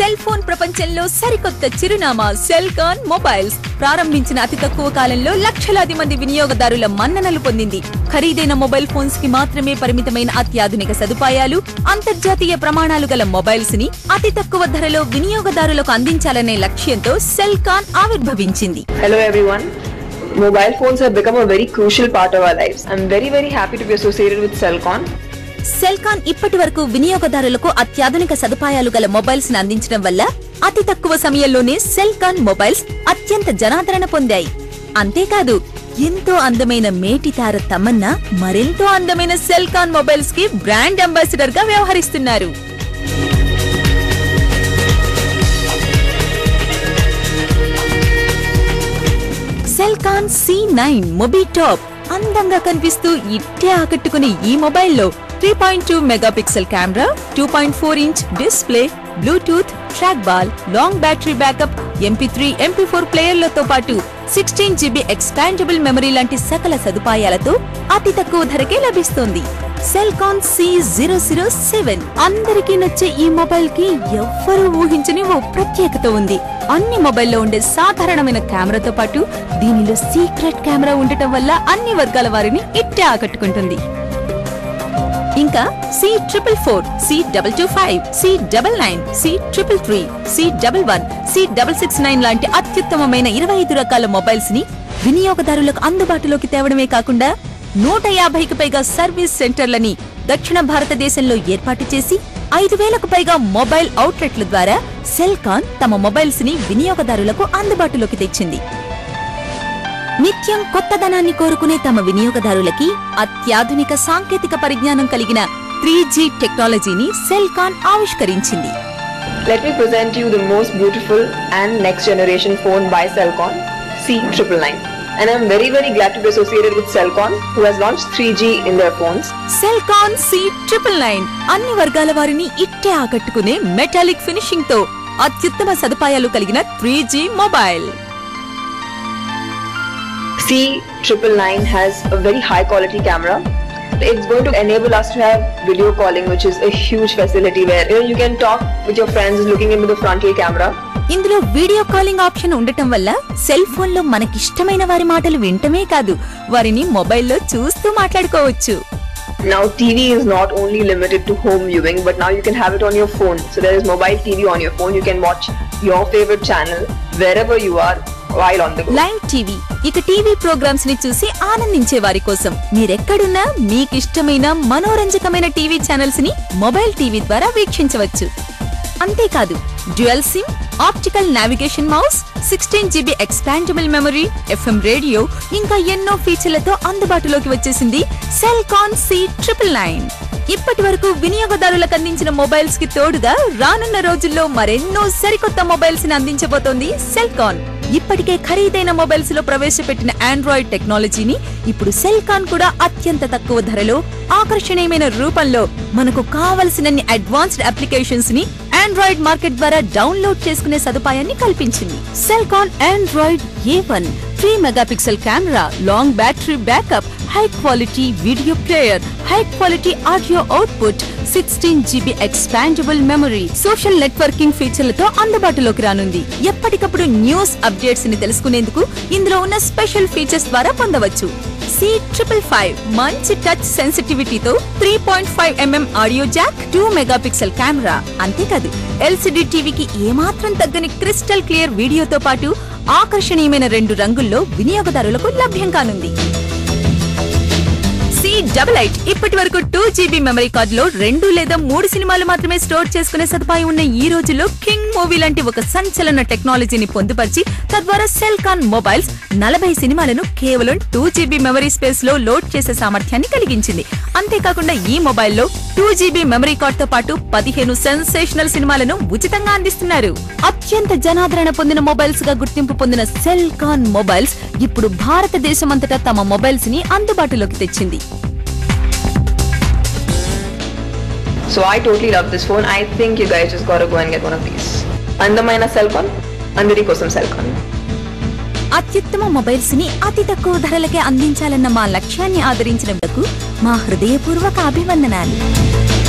Cell phone ప్రపంచంలో సరికొత్త చిరునామా సెల్కాన్ మొబైల్స్ ప్రారంభించిన అతి తక్కువ కాలంలో లక్షలాది మంది వినియోగదారుల మన్ననలు పొందింది ఖరీదైన మొబైల్ ఫోన్స్ కి మాత్రమే పరిమితమైన అత్యాధునిక సదుపాయాలు అంతర్జాతీయ ప్రమాణాలు గల మొబైల్స్ ని అతి తక్కువ ధరలో వినియోగదారులకు అందించాలనే లక్ష్యంతో సెల్కాన్ ఆవిర్భవించింది Hello everyone. Mobile phones have become a very crucial part of our lives. I'm very very happy to be associated with Celcon. Celkon ఇప్పటి వరకు వినియోగదారులకు అత్యాధునిక సదుపాయాలు గల మొబైల్స్ ని అందించడం వల్ల అతి తక్కువ సమయంలోనే సెల్కాన్ మొబైల్స్ అత్యంత జనాదరణ పొందాయి అంతేకాదు ఎంతో అందమైన మేటి తార తమన్నా మరెంతో అందమైన సెల్కాన్ మొబైల్స్ కి బ్రాండ్ అంబాసిడర్ గా వ్యవహరిస్తున్నారు Celkon C nine mobi top అందంగా కనిపిస్తూ ఇట్టే ఆకట్టుకునే ఈ మొబైల్లో three point two megapixel camera two point four inch display Bluetooth track ball long battery backup MP three MP four ప్లేయర్లతో పాటు సిక్స్టీన్ జీబీ ఎక్స్పాండబుల్ మెమరీ లాంటి సకల సదుపాయాలతో అతి తక్కువ ధరకే లభిస్తుంది Celkon C zero zero seven అందరికీ నచ్చే ఈ మొబైల్ కి ఎవ్వరూ ఊహించని ఓ ప్రత్యేకత ఉంది అన్ని మొబైల్లో ఉండే సాధారణమైన కెమెరాతో పాటు దీనిలో సీక్రెట్ కెమెరా ఉండటం వల్ల అన్ని వర్గాల వారిని ఇట్టే ఆకట్టుకుంటుంది ఇంకా C triple four C double two five C double nine C triple three C double one C double six nine లాంటి అత్యుత్తమమైన ఇరవై ఐదు రకాల మొబైల్స్ ని వినియోగదారులకు అందుబాటులోకి తేవడమే కాకుండా నూట యాభైకి పైగా సర్వీస్ సెంటర్లని దక్షిణ భారతదేశంలో ఏర్పాటు చేసి ఐదు వేలకు పైగా మొబైల్ అవుట్లెట్ల ద్వారా సెల్కాన్ తమ మొబైల్స్ ని వినియోగదారులకు అందుబాటులోకి తెచ్చింది నిత్యం కొత్తదనాన్ని కోరుకునే తమ వినియోగదారులకి అత్యాధునిక సాంకేతిక పరిజ్ఞానం కలిగిన త్రీ జీ టెక్నాలజీని సెల్కాన్ ఆవిష్కరించింది Let me present you the most beautiful and next generation phone by Celcon, C999. And I'm very very glad to be associated with Celcon who has launched 3G in their phones. Celkon C triple nine అన్ని వర్గాల వారిని ఇట్టే ఆకట్టుకునే metallic finishing తో అత్యుత్తమ సదుపాయాలు కలిగిన three G mobile C999 has a very high quality camera. It's going to enable us to have video calling which is a huge facility where you, know, you can talk with your friends looking into the frontal camera ఇందులో video calling option ఉండటం వల్ల cell phone లో మనకిష్టమైన వారి మాటలు వింటమే కాదు వారిని మొబైల్లో చూస్తూ మాట్లాడుకోవచ్చు Now TV is not only limited to home viewing, but now you can have it on your phone. So there is mobile TV on your phone. You can watch your favorite channel wherever you are while on the go. Live TV ఇక TV programs ని చూసి ఆనందించే వారి కోసం మీరెక్కడున్నా మీకిష్టమైన మనోరంజకమైన TV channels ని మొబైల్ టీవీ ద్వారా వీక్షించవచ్చు అంతేకాదు dual SIM optical navigation mouse sixteen GB expandable memory FM radio ఇంకా ఎన్నో ఫీచర్లతో అందుబాటులోకి వచ్చేసింది సెల్కాన్ సి ట్రిపుల్ నైన్ ఇప్పటి వరకు వినియోగదారులకు అందించిన మొబైల్స్ కి తోడుగా రానున్న రోజుల్లో మరెన్నో సరికొత్త మొబైల్స్ ని అందించబోతోంది సెల్కాన్ ఇప్పటికే ఖరీదైన మొబైల్స్ లో ప్రవేశపెట్టిన ఆండ్రాయిడ్ టెక్నాలజీని ఇప్పుడు సెల్కాన్ కూడా అత్యంత తక్కువ ధరలో ఆకర్షణీయమైన రూపంలో మనకు కావలసినన్ని అడ్వాన్స్డ్ అప్లికేషన్స్ ని ఆండ్రాయిడ్ మార్కెట్ ద్వారా డౌన్లోడ్ చేసుకునే సదుపాయాన్ని కల్పించింది Celkon Android A one three megapixel camera long battery backup high quality video player high quality audio output sixteen GB expandable memory social networking ఫీచర్లతో అందుబాటులోకి రానుంది ఎప్పటికప్పుడు న్యూస్ అప్డేట్స్ ని తెలుసుకునేందుకు ఇందులో ఉన్న స్పెషల్ ఫీచర్స్ ద్వారా పొందవచ్చు సి ట్రిపుల్ ఫైవ్ మంచి టచ్ సెన్సిటివిటీతో three point five MM audio jack two megapixel camera అంతేకాదు ఎల్సిడి టీవీకి ఏమాత్రం తగ్గని క్రిస్టల్ క్లియర్ వీడియోతో పాటు ఆకర్షణీయమైన రెండు రంగుల్లో వినియోగదారులకు లభ్యం కానుంది సి డబల్ ఎయిట్ ఇప్పటి వరకు టూ జీబీ మెమరీ కార్డ్ లో రెండు లేదా మూడు సినిమాలు మాత్రమే స్టోర్ చేసుకునే సదుపాయం ఉన్న ఈ రోజుల్లో కింగ్ మూవీ లాంటి ఒక సంచలన టెక్నాలజీని పొందుపరిచి తద్వారా సెల్కాన్ మొబైల్స్ నలభై సినిమాలను కేవలం టూ జీబీ మెమరీ స్పేస్ లో లోడ్ చేసే సామర్థ్యాన్ని కలిగించింది అంతేకాకుండా ఈ మొబైల్లో టూ జీబీ మెమరీ కార్డ్ తో పాటు పదిహేను సెన్సేషనల్ సినిమాలను ఉచితంగా అందిస్తున్నారు అత్యంత జనాదరణ పొందిన మొబైల్స్ గా గుర్తింపు పొందిన సెల్కాన్ మొబైల్స్ ఇప్పుడు భారతదేశమంతటా తమ మొబైల్స్ ని అందుబాటులోకి తెచ్చింది So I totally love this phone. I think you guys just gotta go and get one of these. అందమైన Celcon, అందరి కోసం Celcon. అత్యుత్తమ మొబైల్స్ ని అతి తక్కువ ధరలకే అందించాలన్న మా లక్ష్యాన్ని ఆదరించినందుకు మా హృదయపూర్వక అభివందనాలు